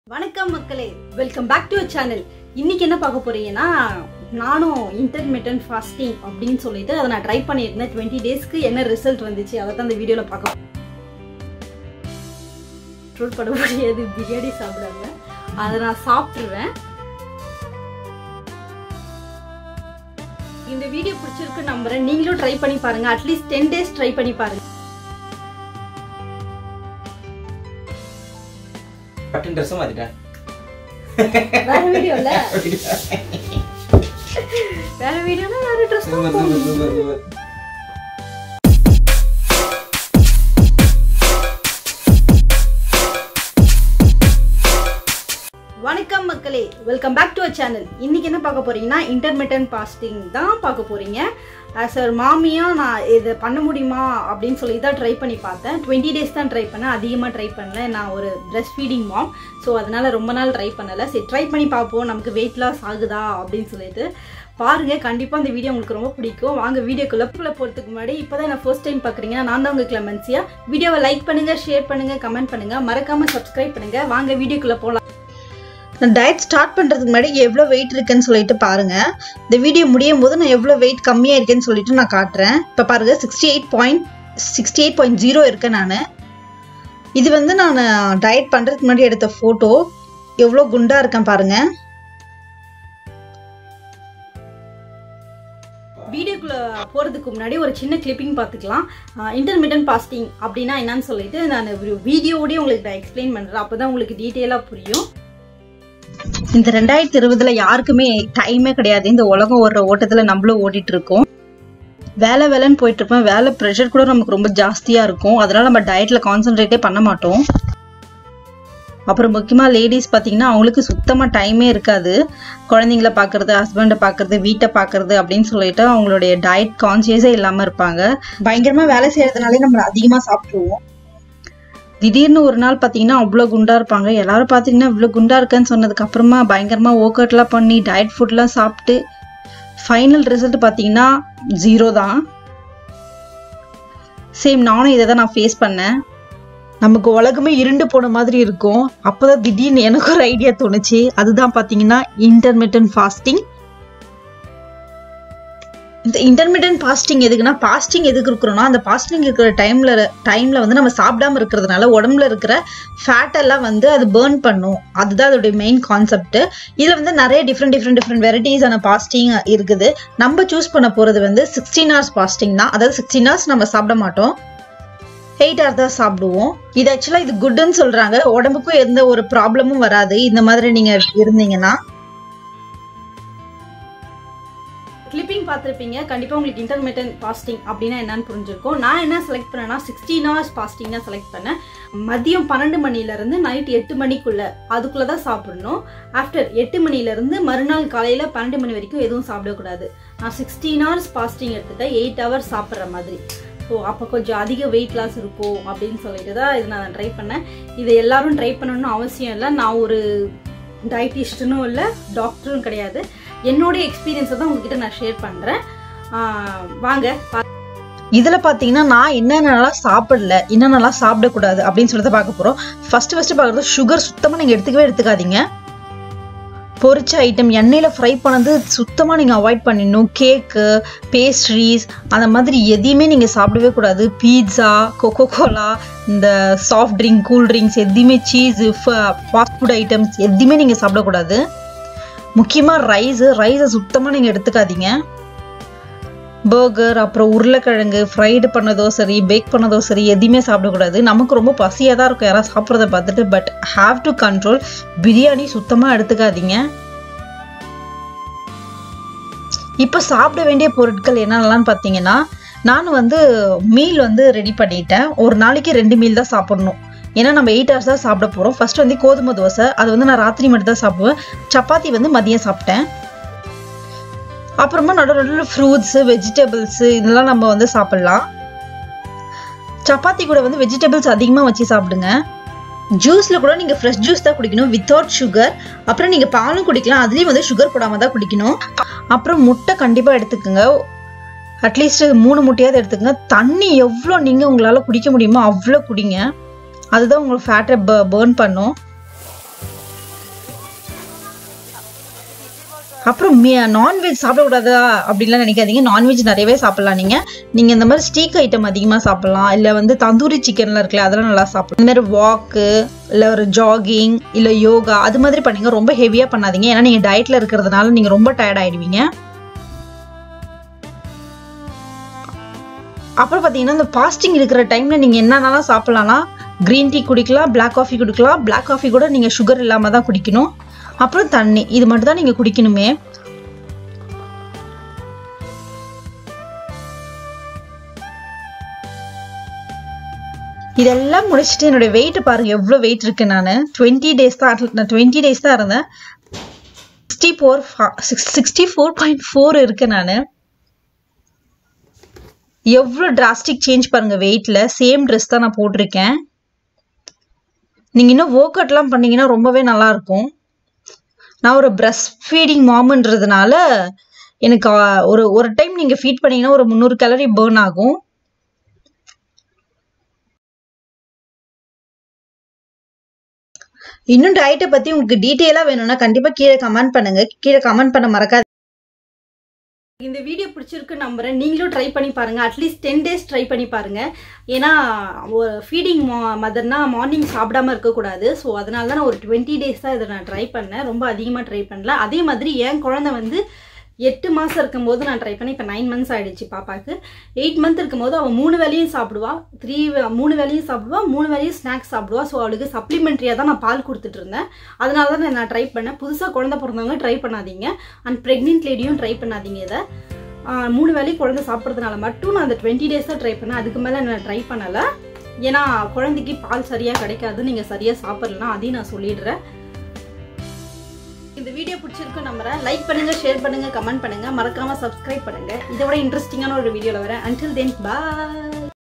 வணக்கம் மக்களே welcome back to channel இன்னைக்கு என்ன பார்க்க போறீங்கன்னா நானும் இன்டர்மீடியன்ட் ஃபாஸ்டிங் அப்படின்னு சொல்லிட்டு அதை நான் ட்ரை பண்ணியிருந்தேன் டுவெண்ட்டி டேஸ்க்கு என்ன ரிசல்ட் வந்துச்சு அதை தான் இந்த வீடியோவில் பார்க்க கண்ட்ரோல் பண்ண முடியாது பிரியாணி சாப்பிடாம அதை நான் சாப்பிட்ருவேன் இந்த வீடியோ பிடிச்சிருக்கு நம்புறேன் நீங்களும் ட்ரை பண்ணி பாருங்க அட்லீஸ்ட் டென் டேஸ் ட்ரை பண்ணி பாருங்க பட்டன் ட்ரெஸ்ஸும் மாத்திட்டேன் வேற வீடியோ இல்ல வேற வீடியோனா வேற dress super, super, super, super. வணக்கம் மக்களே welcome back to a channel இன்னைக்கு என்ன பார்க்க போறீங்கன்னா இன்டர்மீடியன்ட் பாஸ்டிங் தான் பார்க்க போறீங்க ஆஸ் ஒரு மாமியா நான் இதை பண்ண முடியுமா அப்படின்னு சொல்லி தான் ட்ரை பண்ணி பார்த்தேன் டுவெண்ட்டி டேஸ் தான் ட்ரை பண்ணேன் அதிகமாக ட்ரை பண்ணல நான் ஒரு பிரஸ்ட் ஃபீடிங் மாம் ஸோ அதனால ரொம்ப நாள் ட்ரை பண்ணலை சரி ட்ரை பண்ணி பார்ப்போம் நமக்கு வெயிட் லாஸ் ஆகுதா அப்படின்னு சொல்லிட்டு பாருங்க கண்டிப்பாக இந்த வீடியோ உங்களுக்கு ரொம்ப பிடிக்கும் வாங்க வீடியோக்குள்ள போகிறதுக்கு முன்னாடி இப்போ தான் நான் ஃபர்ஸ்ட் டைம் பார்க்குறீங்கன்னா நான் தான் உங்கள் கிளமென்சியா வீடியோவை லைக் பண்ணுங்க ஷேர் பண்ணுங்க கமெண்ட் பண்ணுங்க மறக்காம சப்ஸ்கிரைப் பண்ணுங்க வாங்க வீடியோக்குள்ள போகலாம் நான் டயட் ஸ்டார்ட் பண்ணுறதுக்கு முன்னாடி எவ்வளோ வெயிட் இருக்குன்னு சொல்லிட்டு பாருங்க இந்த வீடியோ முடியும் போது நான் எவ்வளோ வெயிட் கம்மியாக இருக்கேன்னு சொல்லிட்டு நான் காட்டுறேன் இப்போ பாருங்க sixty eight point sixty eight point zero இருக்கேன் நான் இது வந்து நான் டயட் பண்ணுறதுக்கு முன்னாடி எடுத்த ஃபோட்டோ எவ்வளோ குண்டாக இருக்கேன் பாருங்க வீடியோக்குள்ள போகிறதுக்கு முன்னாடி ஒரு சின்ன கிளிப்பிங் பார்த்துக்கலாம் இன்டர்மீடியன்ட் பாஸ்டிங் அப்படின்னா என்னன்னு சொல்லிட்டு நான் ஒரு வீடியோவோடய உங்களுக்கு நான் எக்ஸ்பிளைன் பண்ணுறேன் அப்போ தான் உங்களுக்கு டீட்டெயிலாக புரியும் இந்த ரெண்டாயிரத்தி இருபதுல யாருக்குமே டைமே கிடையாது இந்த உலகம் ஓடுற ஓட்டத்தில் நம்மளும் ஓடிட்டு இருக்கோம் வேலை வேலைன்னு போயிட்டு இருப்போம் வேலை ப்ரெஷர் கூட நமக்கு ரொம்ப ஜாஸ்தியாக இருக்கும் அதனால நம்ம டயட்ல கான்சென்ட்ரேட்டே பண்ண மாட்டோம் அப்புறம் முக்கியமாக லேடிஸ் பார்த்தீங்கன்னா அவங்களுக்கு சுத்தமாக டைமே இருக்காது குழந்தைங்கள பார்க்கறது ஹஸ்பண்டை பார்க்கறது வீட்டை பார்க்கறது அப்படின்னு சொல்லிட்டு அவங்களுடைய டயட் கான்சியஸே இல்லாமல் இருப்பாங்க பயங்கரமாக வேலை செய்யறதுனாலே நம்ம அதிகமாக சாப்பிட்ருவோம் திடீர்னு ஒரு நாள் பார்த்தீங்கன்னா அவ்வளோ குண்டா இருப்பாங்க எல்லாரும் பார்த்தீங்கன்னா இவ்வளோ குண்டா இருக்கேன்னு சொன்னதுக்கு அப்புறமா பயங்கரமா ஒர்க் அவுட்லாம் பண்ணி டயட் ஃபுட்லாம் சாப்பிட்டு ஃபைனல் ரிசல்ட் பார்த்தீங்கன்னா ஜீரோ தான் சேம் நானும் இதை தான் நான் ஃபேஸ் பண்ணேன் நமக்கு உலகமே இருண்டு போன மாதிரி இருக்கும் அப்போதான் திடீர்னு எனக்கு ஒரு ஐடியா தோணுச்சு அதுதான் பார்த்தீங்கன்னா இன்டர்மீடியன்ட் ஃபாஸ்டிங் இந்த இன்டர்மீடியன்ட் பாஸ்டிங் எதுக்குன்னா பாஸ்டிங் எதுக்கு இருக்கிறோம்னா அந்த பாஸ்டிங் இருக்கிற டைம்ல டைம்ல வந்து நம்ம சாப்பிடாம இருக்கிறதுனால உடம்புல இருக்கிற ஃபேட் எல்லாம் வந்து அது பேர்ன் பண்ணும் அதுதான் அதோடைய மெயின் கான்செப்ட் இதுல வந்து நிறைய டிஃப்ரெண்ட் டிஃப்ரெண்ட் டிஃப்ரெண்ட் வெரைட்டிஸான பாஸ்டிங் இருக்குது நம்ம சூஸ் பண்ண போறது வந்து சிக்ஸ்டீன் ஹவர்ஸ் பாஸ்டிங் தான் அதாவது சிக்ஸ்டீன் ஹவர்ஸ் நம்ம சாப்பிட மாட்டோம் எயிட் ஹவர் தான் சாப்பிடுவோம் இது ஆக்சுவலாக இது குட்னு சொல்றாங்க உடம்புக்கும் எந்த ஒரு ப்ராப்ளமும் வராது இந்த மாதிரி நீங்க இருந்தீங்கன்னா கிளிப்பிங் பார்த்துருப்பீங்க கண்டிப்பாக உங்களுக்கு இன்டர்மீடியன்ட் பாஸ்டிங் அப்படின்னா என்னன்னு புரிஞ்சிருக்கும் நான் என்ன செலக்ட் பண்ணேன்னா சிக்ஸ்டீன் ஹவர்ஸ் பாஸ்டிங் தான் செலக்ட் பண்ணேன் மதியம் பன்னெண்டு மணிலேருந்து நைட் எட்டு மணிக்குள்ள அதுக்குள்ளே தான் சாப்பிடணும் ஆஃப்டர் எட்டு மணிலேருந்து மறுநாள் காலையில் பன்னெண்டு மணி வரைக்கும் எதுவும் சாப்பிடக்கூடாது நான் சிக்ஸ்டீன் ஹவர்ஸ் பாஸ்டிங் எடுத்துட்டேன் எயிட் ஹவர்ஸ் சாப்பிட்ற மாதிரி ஸோ அப்போ கொஞ்சம் அதிக வெயிட் லாஸ் இருக்கும் அப்படின்னு சொல்லிட்டு தான் இது நான் ட்ரை பண்ணேன் இதை எல்லாரும் ட்ரை பண்ணணும்னு அவசியம் இல்லை நான் ஒரு டயட்டிஸ்டனும் இல்லை டாக்டரும் கிடையாது என்னோட எக்ஸ்பீரியன்ஸை தான் உங்ககிட்ட நான் ஷேர் பண்ணுறேன் வாங்க பா- இதுல பாத்தீங்கன்னா நான் என்னென்னலாம் சாப்பிடல என்னென்னலாம் சாப்பிடக்கூடாது அப்படின்னு சொல்லிட்டு பார்க்க போறோம் ஃபர்ஸ்ட் ஃபர்ஸ்ட் பார்க்கறது சுகர் சுத்தமா நீங்க எடுத்துக்கவே எடுத்துக்காதீங்க பொரிச்ச ஐட்டம் எண்ணெயில ஃப்ரை பண்ணது சுத்தமா நீங்க அவாய்ட் பண்ணிடணும் கேக்கு பேஸ்ட்ரீஸ் அந்த மாதிரி எதையுமே நீங்க சாப்பிடவே கூடாது பீட்சா கொக்கோ கோலா இந்த சாஃப்ட் ட்ரிங்க் கூல் ட்ரிங்க்ஸ் எதையுமே சீஸ் ஃபாஸ்ட் ஃபுட் ஐட்டம்ஸ் எதையுமே நீங்க சாப்பிடக்கூடாது முக்கியமா ரைஸ் ரைஸை சுத்தமா நீங்க எடுத்துக்காதீங்க பர்கர் அப்புறம் உருளைக்கிழங்கு ஃப்ரைடு பண்ணதோ சரி பேக் பண்ணதோ சரி எதையுமே சாப்பிடக்கூடாது நமக்கு ரொம்ப பசியாக தான் இருக்கும் யாராவது சாப்பிட்றத பார்த்துட்டு but have to control biryani சுத்தமாக எடுத்துக்காதீங்க இப்போ சாப்பிட வேண்டிய பொருட்கள் என்னென்னலாம் பார்த்தீங்கன்னா நான் வந்து மீல் வந்து ரெடி பண்ணிட்டேன் ஒரு நாளைக்கு ரெண்டு மீல் தான் சாப்பிடணும் ஏன்னா நம்ம எயிட் ஹவர்ஸ் தான் சாப்பிட போகிறோம் ஃபர்ஸ்ட் வந்து கோதுமை தோசை அது வந்து நான் ராத்திரி மட்டும் தான் சாப்பிடுவேன் சப்பாத்தி வந்து மதியம் சாப்பிட்டேன் அப்புறமா நடு நடுவில் ஃப்ரூட்ஸு வெஜிடபிள்ஸு இதெல்லாம் நம்ம வந்து சாப்பிட்லாம் சப்பாத்தி கூட வந்து வெஜிடபிள்ஸ் அதிகமாக வச்சு சாப்பிடுங்க ஜூஸில் கூட நீங்கள் ஃப்ரெஷ் ஜூஸ் தான் குடிக்கணும் வித்தவுட் சுகர் அப்புறம் நீங்கள் பாலும் குடிக்கலாம் அதுலேயும் வந்து சுகர் போடாமல் தான் குடிக்கணும் அப்புறம் முட்டை கண்டிப்பாக எடுத்துக்கோங்க அட்லீஸ்ட் மூணு முட்டையாவது எடுத்துக்கோங்க தண்ணி எவ்வளோ நீங்கள் உங்களால் குடிக்க முடியுமோ அவ்வளோ குடிங்க அதுதான் உங்களுக்கு ஃபேட்டை பேர்ன் பண்ணும் அப்புறம் நான்வெஜ் சாப்பிடக்கூடாதா அப்படின்லாம் நினைக்காதீங்க நான்வெஜ் நிறையவே சாப்பிடலாம் நீங்க நீங்க இந்த மாதிரி ஸ்டீக் ஐட்டம் அதிகமா சாப்பிடலாம் இல்ல வந்து தந்தூரி சிக்கன்லாம் இருக்குல்ல அதெல்லாம் நல்லா சாப்பிடலாம் இந்த மாதிரி வாக்கு இல்ல ஒரு ஜாகிங் இல்ல யோகா அது மாதிரி பண்ணீங்க ரொம்ப ஹெவியா பண்ணாதீங்க ஏன்னா நீங்க டயட்ல இருக்கிறதுனால நீங்க ரொம்ப டயர்ட் ஆயிடுவீங்க அப்புறம் பார்த்தீங்கன்னா இந்த ஃபாஸ்டிங் இருக்கிற டைம்ல நீங்க என்னென்னலாம் சாப்பிடலாம்னா க்ரீன் டீ குடிக்கலாம் பிளாக் காஃபி குடிக்கலாம் பிளாக் காஃபி கூட நீங்க சுகர் இல்லாம தான் குடிக்கணும் அப்புறம் தண்ணி இது மட்டும் தான் நீங்க குடிக்கணுமே இதெல்லாம் முடிச்சுட்டு என்னோட வெயிட் பாருங்க எவ்வளோ வெயிட் இருக்கு நான் டுவெண்ட்டி டேஸ் தான் நான் டுவெண்ட்டி டேஸ் தான் இருந்தேன் sixty four sixty four point four இருக்கு நான் எவ்வளோ டிராஸ்டிக் சேஞ்ச் பாருங்க வெயிட்ல சேம் ட்ரெஸ் தான் நான் போட்டிருக்கேன் நீங்க இன்னும் ஒர்க் அவுட்லாம் பண்ணீங்கன்னா ரொம்பவே நல்லா இருக்கும் நான் ஒரு பிரஸ்ட் ஃபீடிங் மாம்ன்றதுனால எனக்கு ஆ, ஒரு ஒரு டைம் நீங்க ஃபீட் பண்ணீங்கன்னா ஒரு முந்நூறு கேலரி பேர்ன் ஆகும் இன்னும் டயட்டை பத்தி உங்களுக்கு டீட்டெயிலா வேணும்னா கண்டிப்பா கீழே கமெண்ட் பண்ணுங்க கீழே கமெண்ட் பண்ண மறக்காது இந்த வீடியோ பிடிச்சிருக்கு நம்புறேன் நீங்களும் ட்ரை பண்ணி பாருங்க அட்லீஸ்ட் டென் டேஸ் ட்ரை பண்ணி பாருங்க ஏன்னா ஃபீடிங் மதர்னா மார்னிங் சாப்பிடாம இருக்கக்கூடாது ஸோ அதனால தான் நான் ஒரு டுவெண்ட்டி டேஸ் தான் இதை நான் ட்ரை பண்ணேன் ரொம்ப அதிகமாக ட்ரை பண்ணல அதே மாதிரி என் குழந்தை வந்து எட்டு மாதம் இருக்கும்போது நான் ட்ரை பண்ணி இப்போ நைன் மந்த்ஸ் ஆயிடுச்சு பாப்பாக்கு எயிட் மந்த் இருக்கும்போது அவள் மூணு வேலையும் சாப்பிடுவா த்ரீ மூணு வேலையும் சாப்பிடுவா மூணு வேலையும் ஸ்நாக்ஸ் சாப்பிடுவா ஸோ அவளுக்கு சப்ளிமெண்ட்ரியாக தான் நான் பால் கொடுத்துட்டு இருந்தேன் அதனால தான் நான் ட்ரை பண்ணேன் புதுசாக குழந்தை பிறந்தவங்க ட்ரை பண்ணாதீங்க அண்ட் ப்ரெக்னென்ட் லேடியும் ட்ரை பண்ணாதீங்க இதை ஆஹ் மூணு வேலையும் குழந்தை சாப்பிட்றதுனால மட்டும் நான் அந்த டுவெண்ட்டி டேஸ் தான் ட்ரை பண்ணேன் அதுக்கு மேலே நான் ட்ரை பண்ணலை ஏன்னா குழந்தைக்கு பால் சரியாக கிடைக்காது நீங்கள் சரியாக சாப்பிட்றலாம் அதையும் நான் சொல்லிடுறேன் இந்த வீடியோ பிடிச்சிருக்கு நம்புறேன் லைக் பண்ணுங்க ஷேர் பண்ணுங்க கமெண்ட் பண்ணுங்க மறக்காம சப்ஸ்கிரைப் பண்ணுங்க இதை விட இன்ட்ரெஸ்டிங்கான ஒரு வீடியோல வரேன் அன்டில் தென் பாய்